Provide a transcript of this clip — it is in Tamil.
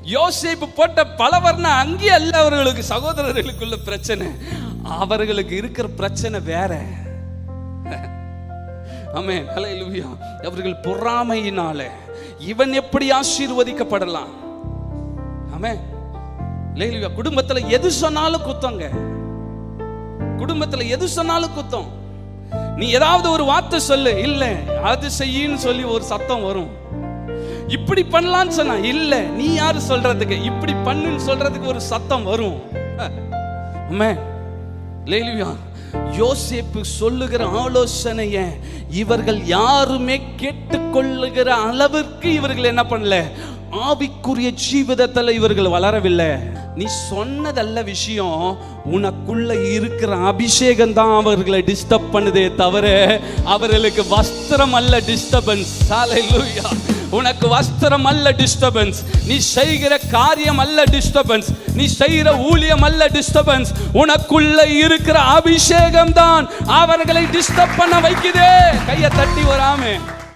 யோசேப்பு போட்ட பலவர்ண அங்கே அல்ல அவர்களுக்கு சகோதரர்களுக்குள்ள பிரச்சனை அவர்களுக்கு இருக்கிற பிரச்சனை வேற ஆமே ஹalleluya அவர்கள் பொறாமையினால இவன் எப்படி ஆசீர்வதிக்கப்படலாம் ஆமே ஹalleluya குடும்பத்துல எது சொன்னாலும் குத்தங்க குடும்பத்துல எது சொன்னாலும் குத்தம் நீ ஏதாவது ஒரு வார்த்தை சொல்லு இல்ல அது செய்யின்னு சொல்லி ஒரு சத்தம் வரும் இப்படி பண்ணலாம்னு சொன்னா இல்ல நீ யாரு சொல்றதுக்கு இப்படி பண்ணுன்னு சொல்றதுக்கு ஒரு சத்தம் வரும் ஆமே லேலுயா யோசேப்பு சொல்லுகிற ஆலோசனைய இவர்கள் யாருமே கேட்டுக்கொள்ளுகிற அளவிற்கு இவர்கள் என்ன பண்ணல ஆவிக்குரிய ஜீவிதத்துல இவர்கள் வளரவில்லை நீ சொன்னதல்ல விஷயம் உனக்குள்ள இருக்கிற அபிஷேகம் தான் அவர்களை டிஸ்டர்ப் பண்ணுதே தவிர அவர்களுக்கு வஸ்திரம் அல்ல டிஸ்டர்பன்ஸ் ஹalleluya உனக்கு வஸ்திரம் அல்ல டிஸ்டர்பன்ஸ் நீ செய்கிற காரியம் அல்ல டிஸ்டர்பன்ஸ் நீ செய்கிற ஊழியம் அல்ல டிஸ்டர்பன்ஸ் உனக்குள்ள இருக்கிற அபிஷேகம் தான் அவர்களை டிஸ்டர்ப் பண்ண வைக்குதே கையை தட்டி வராமே